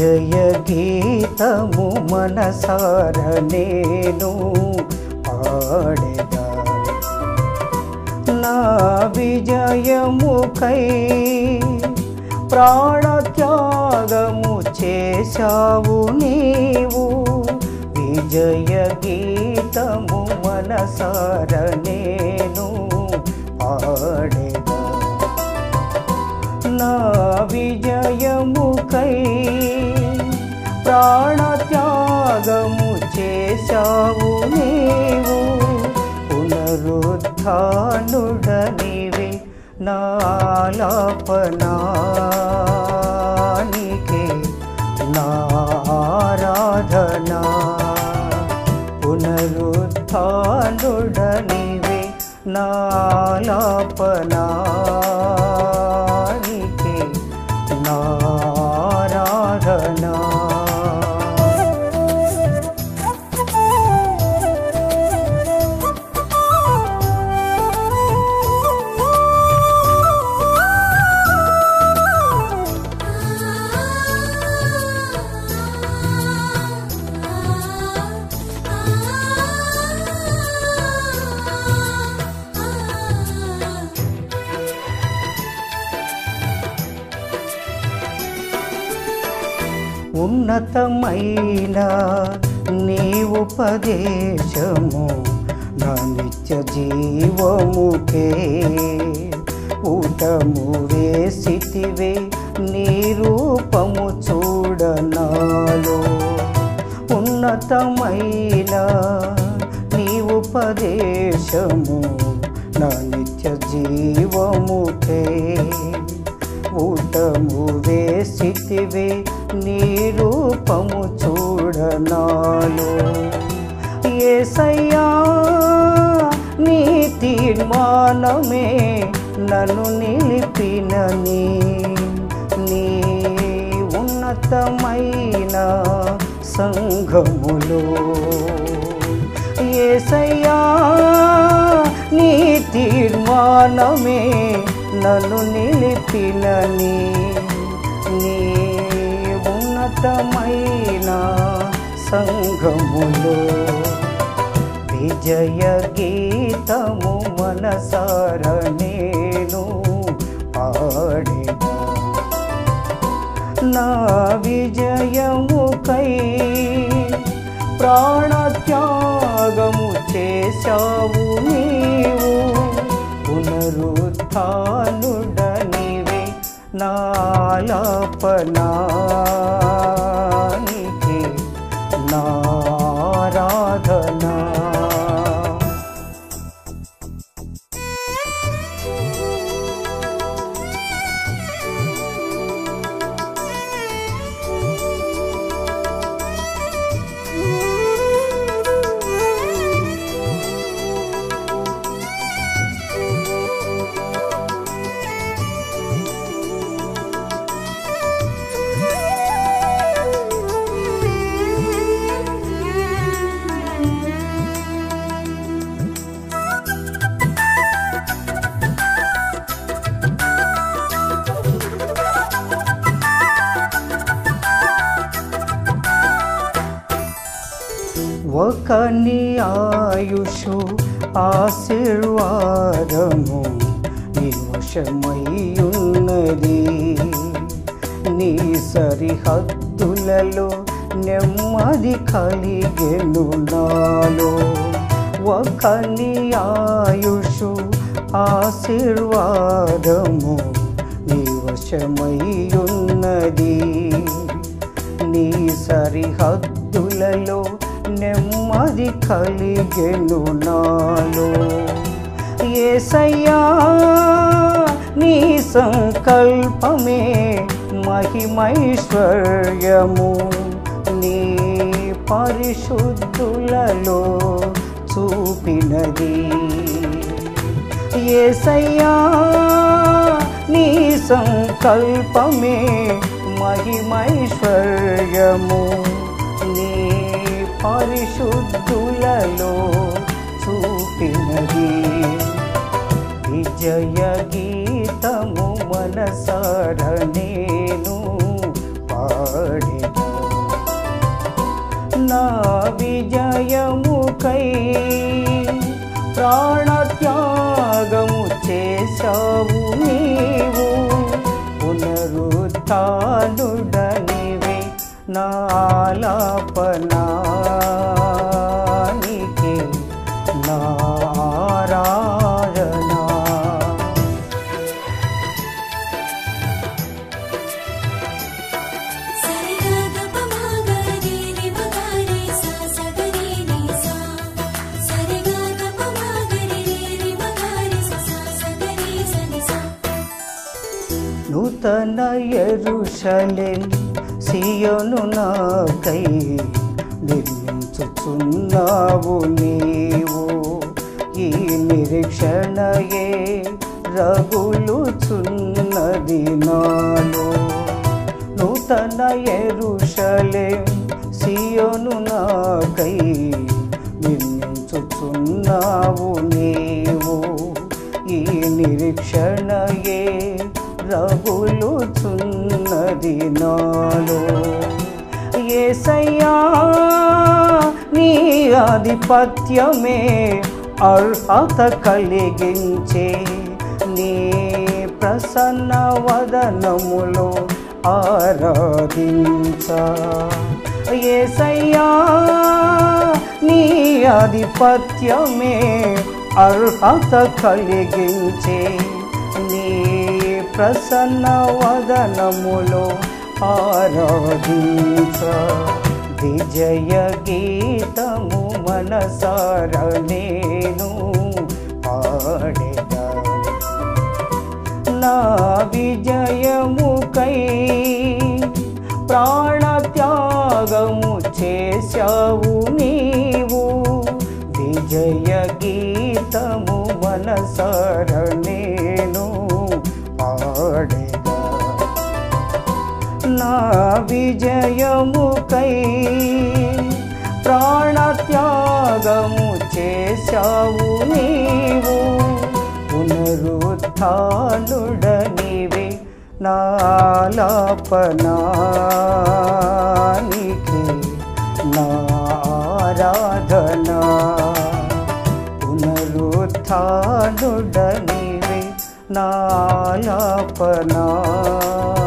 విజయ గీతము మనసార నేను పాడెదా నా విజయముకై ప్రాణత్యాగము చేశావు నీవు విజయ గీతము మనసార నేను పాడెదా నా విజయముకై ప్రాణత్యాగము చేశావు నీవు పునరుద్ధానుడనివి నాలాపనానికే నారాధనా పునరుద్ధానుడనివి నాలాపనానికే నారాధనా ఉన్నతమైన నీ ఉపదేశము నా నిత్య జీవముకే ఊటము వేసితివే నీ రూపము చూడనాలో ఉన్నతమైన నీ ఉపదేశము నా నిత్య జీవముకే ఊటము వేసితివే నీ రూపము చూడనాలో ఏసయ్యా నీ తీర్మానమే నన్ను నిలిపినని నీ ఉన్నతమైన సంఘములో ఏసయ్యా నీ తీర్మానమే నన్ను నిలిపినని నీ ఉన్నతమైన సంఘములో విజయ గీతము మనసార నేను పాడేదా నా విజయముకై ప్రాణత్యాగము చేశావు నీవు పునరుత్నుడనివే నాలాపనానికి నారాధనా ఒక నీ ఆయుషు ఆశీర్వాదము నీ వశమయ్యున్నది నీ సరిహద్దులలో నెమ్మది కలిగెను నాలో ఒక నీ ఆయుషు ఆశీర్వాదము నీ వశమయ్యున్నది నీ సరిహద్దులలో నెమ్మది కలిగెను నాలో ఏసయ్యా నీ సంకల్పమే మహిమైశ్వర్యము నీ పరిశుద్ధులలో చూపినది ఏసయ్యా నీ సంకల్పమే మహిమైశ్వర్యము నీ పరిశుద్ధులలో చూపినది విజయ గీతము మనసార నేను పాడేదా విజయముకై ప్రాణత్యాగము చేశావు నీవు పునరుత్నుడనివే నాలాపనానికే నారాధనా నూతన ఎరుషలేం సియోను నాకై నిర్మించుచున్నావు నీవు ఈ నిరీక్షణయే రగులుచున్నది నాలో నూతన ఎరుషలేం సియోను నాకై నిర్మించుచున్నావు నీవు ఈ నిరీక్షణయే రగులుచున్నది నాలో ఏసయ్యా నీ ఆధిపత్యమే అర్హత కలిగించే నీ ప్రసన్న వదనములో ఆరాధించ ఏసయ్యా నీ ఆధిపత్యమే అర్హత కలిగించే నీ ప్రసన్న వదనములో ఆరాధించ విజయ గీతము మనసార నేను పాడెదా నా విజయముకై ప్రాణత్యాగము చేశావు నీవు విజయ గీతము మనసార నేను పాడేదా నా విజయముకై ప్రాణత్యాగము చేశావు నీవు పునరుత్నుడనివే నాలాపనానికి నారాధనా పునరుత్నుడనివే నాలాపనా